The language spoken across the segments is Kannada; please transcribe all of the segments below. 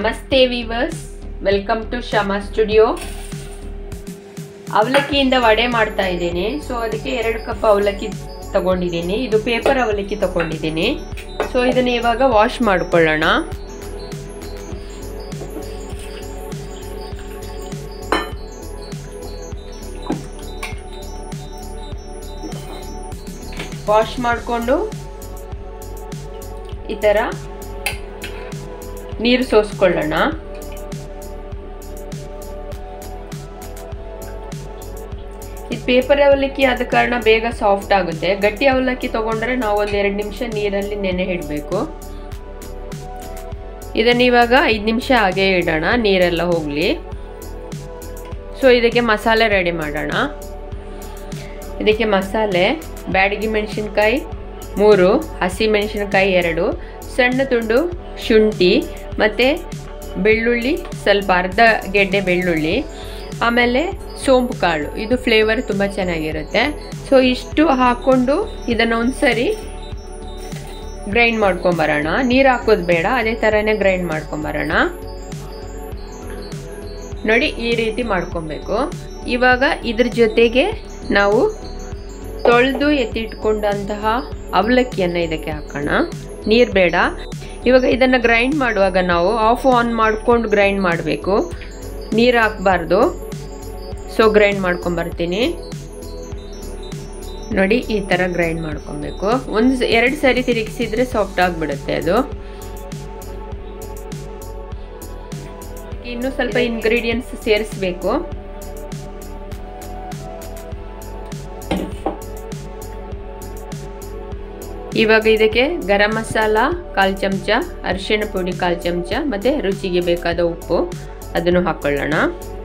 ನಮಸ್ತೆ viewers welcome to Shama studio ಅವಲಕ್ಕಿಯಿಂದ ವಡೆ ಮಾಡ್ತಾ ಇದ್ದೇನೆ ಸೊ ಅದಕ್ಕೆ ಎರಡು ಕಪ್ ಅವಲಕ್ಕಿ ತಗೊಂಡಿದ್ದೀನಿ ಇದು ಪೇಪರ್ ಅವಲಕ್ಕಿ ತಗೊಂಡಿದ್ದೀನಿ ಸೊ ಇದನ್ನ ಇವಾಗ ವಾಶ್ ಮಾಡ್ಕೊಳ್ಳೋಣ ವಾಶ್ ಮಾಡಿಕೊಂಡು ಈ ಥರ ನೀರು ಸೋಸ್ಕೊಳ್ಳೋಣ ಇದು ಪೇಪರ್ ಅವಲಕ್ಕಿ ಆದ ಕಾರಣ ಬೇಗ ಸಾಫ್ಟ್ ಆಗುತ್ತೆ ಗಟ್ಟಿ ಅವಲಕ್ಕಿ ತಗೊಂಡ್ರೆ ನಾವು ಒಂದು ಎರಡು ನಿಮಿಷ ನೀರಲ್ಲಿ ನೆನೆ ಇಡಬೇಕು ಇದನ್ನ ಇವಾಗ ಐದು ನಿಮಿಷ ಹಾಗೆ ಇಡೋಣ ನೀರೆಲ್ಲ ಹೋಗಲಿ ಸೊ ಇದಕ್ಕೆ ಮಸಾಲೆ ರೆಡಿ ಮಾಡೋಣ ಇದಕ್ಕೆ ಮಸಾಲೆ ಬ್ಯಾಡಗಿ ಮೆಣಸಿನ್ಕಾಯಿ ಮೂರು ಹಸಿ ಮೆಣಸಿನ್ಕಾಯಿ ಎರಡು ಸಣ್ಣ ತುಂಡು ಶುಂಠಿ ಮತ್ತು ಬೆಳ್ಳುಳ್ಳಿ ಸ್ವಲ್ಪ ಅರ್ಧ ಗೆಡ್ಡೆ ಬೆಳ್ಳುಳ್ಳಿ ಆಮೇಲೆ ಸೋಂಪು ಕಾಳು ಇದು ಫ್ಲೇವರ್ ತುಂಬ ಚೆನ್ನಾಗಿರುತ್ತೆ ಸೊ ಇಷ್ಟು ಹಾಕ್ಕೊಂಡು ಇದನ್ನು ಒಂದ್ಸರಿ ಗ್ರೈಂಡ್ ಮಾಡ್ಕೊಂಬರೋಣ ನೀರು ಹಾಕೋದು ಬೇಡ ಅದೇ ಥರನೇ ಗ್ರೈಂಡ್ ಮಾಡ್ಕೊಂಬರೋಣ ನೋಡಿ ಈ ರೀತಿ ಮಾಡ್ಕೊಬೇಕು ಇವಾಗ ಇದ್ರ ಜೊತೆಗೆ ನಾವು ತೊಳೆದು ಎತ್ತಿಟ್ಕೊಂಡಂತಹ ಅವಲಕ್ಕಿಯನ್ನು ಇದಕ್ಕೆ ಹಾಕೋಣ ನೀರು ಬೇಡ ಇವಾಗ ಇದನ್ನು ಗ್ರೈಂಡ್ ಮಾಡುವಾಗ ನಾವು ಆಫ್ ಆನ್ ಮಾಡ್ಕೊಂಡು ಗ್ರೈಂಡ್ ಮಾಡಬೇಕು ನೀರು ಹಾಕಬಾರ್ದು ಸೊ ಗ್ರೈಂಡ್ ಮಾಡ್ಕೊಂಬರ್ತೀನಿ ನೋಡಿ ಈ ಥರ ಗ್ರೈಂಡ್ ಮಾಡ್ಕೊಬೇಕು ಒಂದು ಎರಡು ಸರಿ ತಿರುಗಿಸಿದ್ರೆ ಸಾಫ್ಟ್ ಆಗಿಬಿಡುತ್ತೆ ಅದು ಇನ್ನು ಸ್ವಲ್ಪ ಇಂಗ್ರೀಡಿಯೆಂಟ್ಸ್ ಸೇರಿಸ್ಬೇಕು ಇವಾಗ ಇದಕ್ಕೆ ಗರಂ ಮಸಾಲ ಕಾಲು ಚಮಚ ಅರಿಶಿಣ ಪುಡಿ ಕಾಲು ಚಮಚ ಮತ್ತು ರುಚಿಗೆ ಬೇಕಾದ ಉಪ್ಪು ಅದನ್ನು ಹಾಕ್ಕೊಳ್ಳೋಣ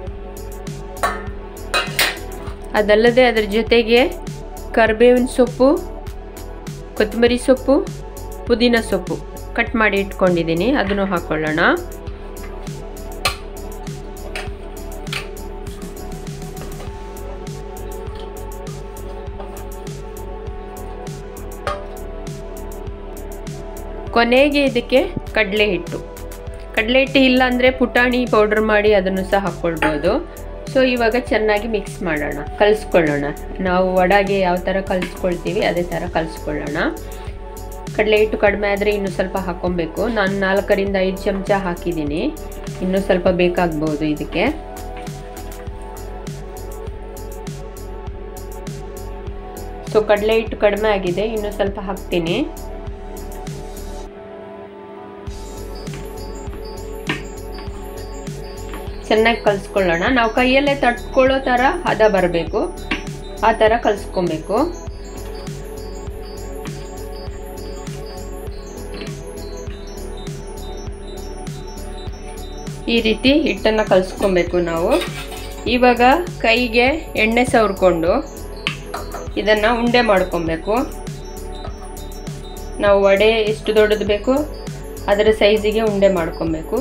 ಅದಲ್ಲದೆ ಅದರ ಜೊತೆಗೆ ಕರಿಬೇವಿನ ಸೊಪ್ಪು ಕೊತ್ತಂಬರಿ ಸೊಪ್ಪು ಪುದೀನ ಸೊಪ್ಪು ಕಟ್ ಮಾಡಿ ಇಟ್ಕೊಂಡಿದ್ದೀನಿ ಅದನ್ನು ಹಾಕ್ಕೊಳ್ಳೋಣ ಕೊನೆಗೆ ಇದಕ್ಕೆ ಕಡಲೆ ಹಿಟ್ಟು ಕಡಲೆ ಹಿಟ್ಟು ಇಲ್ಲ ಅಂದರೆ ಪುಟಾಣಿ ಪೌಡ್ರ್ ಮಾಡಿ ಅದನ್ನು ಸಹ ಹಾಕ್ಕೊಳ್ಬೋದು ಸೊ ಇವಾಗ ಚೆನ್ನಾಗಿ ಮಿಕ್ಸ್ ಮಾಡೋಣ ಕಲಿಸ್ಕೊಳ್ಳೋಣ ನಾವು ವಡಾಗೆ ಯಾವ ಥರ ಕಲಿಸ್ಕೊಳ್ತೀವಿ ಅದೇ ಥರ ಕಲಿಸ್ಕೊಳ್ಳೋಣ ಕಡಲೆ ಹಿಟ್ಟು ಕಡಿಮೆ ಆದರೆ ಇನ್ನೂ ಸ್ವಲ್ಪ ಹಾಕ್ಕೊಬೇಕು ನಾನು ನಾಲ್ಕರಿಂದ ಐದು ಚಮಚ ಹಾಕಿದ್ದೀನಿ ಇನ್ನೂ ಸ್ವಲ್ಪ ಬೇಕಾಗ್ಬೋದು ಇದಕ್ಕೆ ಸೊ ಕಡಲೆ ಹಿಟ್ಟು ಕಡಿಮೆ ಆಗಿದೆ ಇನ್ನೂ ಸ್ವಲ್ಪ ಹಾಕ್ತೀನಿ ಚೆನ್ನಾಗಿ ಕಲಿಸ್ಕೊಳ್ಳೋಣ ನಾವು ಕೈಯಲ್ಲೇ ತಟ್ಕೊಳ್ಳೋ ಥರ ಹದ ಬರಬೇಕು ಆ ಥರ ಕಲಿಸ್ಕೊಬೇಕು ಈ ರೀತಿ ಹಿಟ್ಟನ್ನು ಕಲಿಸ್ಕೊಬೇಕು ನಾವು ಇವಾಗ ಕೈಗೆ ಎಣ್ಣೆ ಸವರ್ಕೊಂಡು ಇದನ್ನು ಉಂಡೆ ಮಾಡ್ಕೊಬೇಕು ನಾವು ವಡೆ ಎಷ್ಟು ದೊಡ್ಡದು ಬೇಕು ಅದರ ಸೈಜಿಗೆ ಉಂಡೆ ಮಾಡ್ಕೊಬೇಕು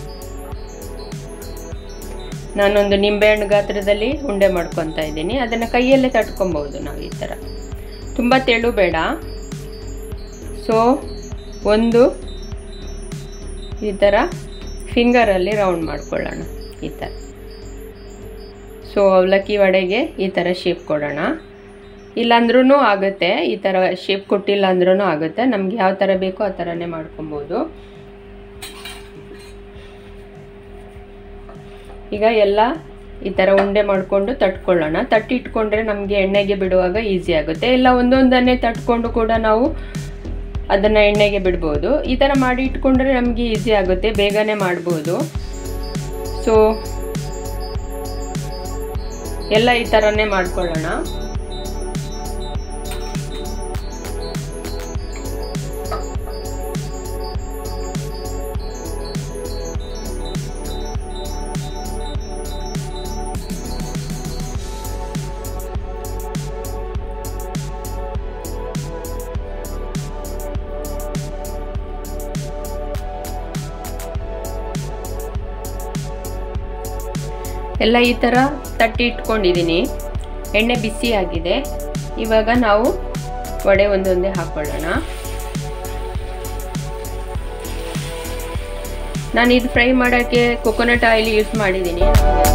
ನಾನೊಂದು ನಿಂಬೆಹಣ್ಣು ಗಾತ್ರದಲ್ಲಿ ಉಂಡೆ ಮಾಡ್ಕೊತಾ ಇದ್ದೀನಿ ಅದನ್ನು ಕೈಯಲ್ಲೇ ತಟ್ಕೊಬೋದು ನಾವು ಈ ಥರ ತುಂಬ ತೆಳು ಬೇಡ ಸೊ ಒಂದು ಈ ಥರ ಫಿಂಗರಲ್ಲಿ ರೌಂಡ್ ಮಾಡ್ಕೊಳ್ಳೋಣ ಈ ಥರ ಸೊ ಅವಲಕ್ಕಿ ವಡೆಗೆ ಈ ಥರ ಶೇಪ್ ಕೊಡೋಣ ಇಲ್ಲಾಂದ್ರೂ ಆಗುತ್ತೆ ಈ ಥರ ಶೇಪ್ ಕೊಟ್ಟಿಲ್ಲ ಅಂದ್ರೂ ಆಗುತ್ತೆ ನಮ್ಗೆ ಯಾವ ಥರ ಬೇಕೋ ಆ ಥರನೇ ಮಾಡ್ಕೊಬೋದು ಈಗ ಎಲ್ಲ ಈ ಥರ ಉಂಡೆ ಮಾಡಿಕೊಂಡು ತಟ್ಕೊಳ್ಳೋಣ ತಟ್ಟಿಟ್ಕೊಂಡ್ರೆ ನಮಗೆ ಎಣ್ಣೆಗೆ ಬಿಡುವಾಗ ಈಸಿ ಆಗುತ್ತೆ ಇಲ್ಲ ಒಂದೊಂದನ್ನೇ ತಟ್ಕೊಂಡು ಕೂಡ ನಾವು ಅದನ್ನು ಎಣ್ಣೆಗೆ ಬಿಡ್ಬೋದು ಈ ಥರ ಮಾಡಿ ಇಟ್ಕೊಂಡ್ರೆ ನಮಗೆ ಈಸಿ ಆಗುತ್ತೆ ಬೇಗನೆ ಮಾಡ್ಬೋದು ಸೊ ಎಲ್ಲ ಈ ಥರನೇ ಮಾಡ್ಕೊಳ್ಳೋಣ ಎಲ್ಲ ಈ ಥರ ತಟ್ಟಿ ಇಟ್ಕೊಂಡಿದ್ದೀನಿ ಎಣ್ಣೆ ಬಿಸಿ ಆಗಿದೆ ಇವಾಗ ನಾವು ವಡೆ ಒಂದೊಂದೇ ಹಾಕ್ಕೊಳ್ಳೋಣ ನಾನು ಇದು ಫ್ರೈ ಮಾಡೋಕ್ಕೆ ಕೊಕೊನಟ್ ಆಯಿಲ್ ಯೂಸ್ ಮಾಡಿದ್ದೀನಿ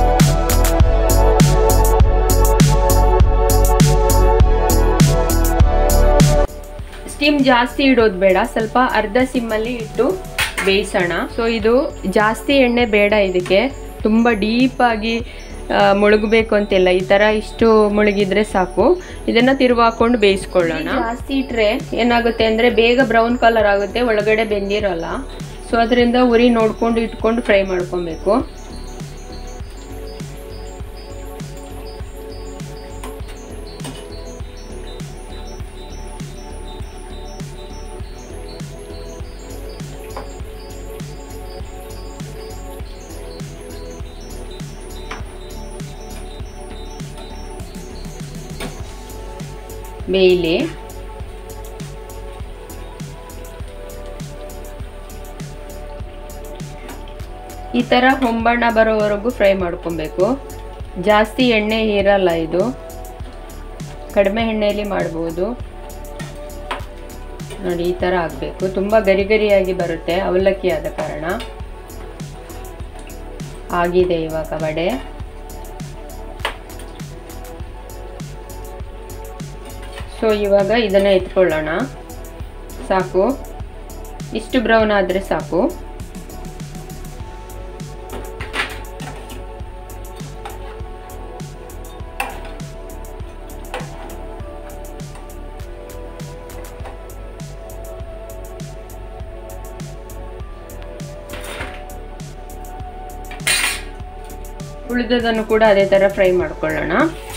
ಸ್ಟೀಮ್ ಜಾಸ್ತಿ ಇಡೋದು ಬೇಡ ಸ್ವಲ್ಪ ಅರ್ಧ ಸಿಮ್ಮಲ್ಲಿ ಇಟ್ಟು ಬೇಯಿಸೋಣ ಸೊ ಇದು ಜಾಸ್ತಿ ಎಣ್ಣೆ ಬೇಡ ಇದಕ್ಕೆ ತುಂಬ ಡೀಪಾಗಿ ಮುಳುಗಬೇಕು ಅಂತಿಲ್ಲ ಈ ಥರ ಇಷ್ಟು ಮುಳುಗಿದ್ರೆ ಸಾಕು ಇದನ್ನು ತಿರುವಾಕೊಂಡು ಬೇಯಿಸ್ಕೊಳ್ಳೋಣ ಜಾಸ್ತಿ ಇಟ್ಟರೆ ಏನಾಗುತ್ತೆ ಅಂದರೆ ಬೇಗ ಬ್ರೌನ್ ಕಲರ್ ಆಗುತ್ತೆ ಒಳಗಡೆ ಬೆಂದಿರೋಲ್ಲ ಸೊ ಅದರಿಂದ ಉರಿ ನೋಡ್ಕೊಂಡು ಇಟ್ಕೊಂಡು ಫ್ರೈ ಮಾಡ್ಕೊಬೇಕು ಬೇಯಲಿ ಈ ಥರ ಹೊಂಬಣ್ಣ ಬರೋವರೆಗೂ ಫ್ರೈ ಮಾಡ್ಕೊಬೇಕು ಜಾಸ್ತಿ ಎಣ್ಣೆ ಇರಲ್ಲ ಇದು ಕಡಿಮೆ ಎಣ್ಣೆಯಲ್ಲಿ ಮಾಡ್ಬೋದು ನೋಡಿ ಈ ಥರ ಆಗಬೇಕು ತುಂಬ ಗರಿ ಗರಿಯಾಗಿ ಬರುತ್ತೆ ಅವಲಕ್ಕಿ ಆದ ಕಾರಣ ಆಗಿದೆ ಇವಾಗ ವಡೆ ಸೊ ಇವಾಗ ಇದನ್ನು ಎತ್ಕೊಳ್ಳೋಣ ಸಾಕು ಇಷ್ಟು ಬ್ರೌನ್ ಆದರೆ ಸಾಕು ಉಳಿದದನ್ನು ಕೂಡ ಅದೇ ಥರ ಫ್ರೈ ಮಾಡ್ಕೊಳ್ಳೋಣ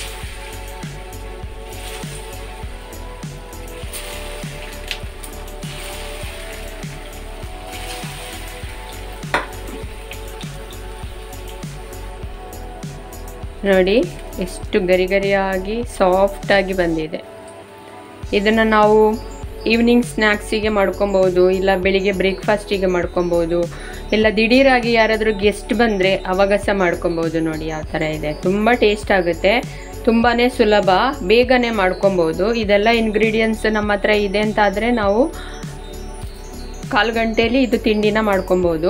ನೋಡಿ ಎಷ್ಟು ಗರಿ ಗರಿಯಾಗಿ ಸಾಫ್ಟಾಗಿ ಬಂದಿದೆ ಇದನ್ನು ನಾವು ಈವ್ನಿಂಗ್ ಸ್ನ್ಯಾಕ್ಸಿಗೆ ಮಾಡ್ಕೊಬೋದು ಇಲ್ಲ ಬೆಳಿಗ್ಗೆ ಬ್ರೇಕ್ಫಾಸ್ಟಿಗೆ ಮಾಡ್ಕೊಬೋದು ಇಲ್ಲ ದಿಢೀರಾಗಿ ಯಾರಾದರೂ ಗೆಸ್ಟ್ ಬಂದರೆ ಅವಾಗ ಸಹ ಮಾಡ್ಕೊಬೋದು ನೋಡಿ ಯಾವ ಥರ ಇದೆ ತುಂಬ ಟೇಸ್ಟ್ ಆಗುತ್ತೆ ತುಂಬಾ ಸುಲಭ ಬೇಗನೆ ಮಾಡ್ಕೊಬೋದು ಇದೆಲ್ಲ ಇಂಗ್ರೀಡಿಯೆಂಟ್ಸ್ ನಮ್ಮ ಹತ್ರ ಇದೆ ಅಂತಾದರೆ ನಾವು ಕಾಲು ಗಂಟೆಯಲ್ಲಿ ಇದು ತಿಂಡಿನ ಮಾಡ್ಕೊಬೋದು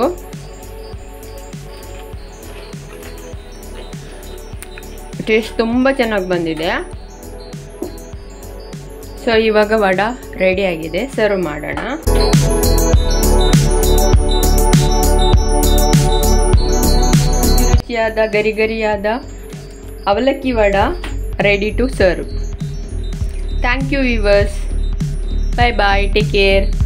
ಟೇಸ್ಟ್ ತುಂಬ ಚೆನ್ನಾಗಿ ಬಂದಿದೆ ಸೊ ಇವಾಗ ವಡ ರೆಡಿ ಆಗಿದೆ ಸರ್ವ್ ಮಾಡೋಣ ರುಚಿಯಾದ ಗರಿ ಗರಿಯಾದ ಅವಲಕ್ಕಿ vada ready to serve thank you viewers bye bye take care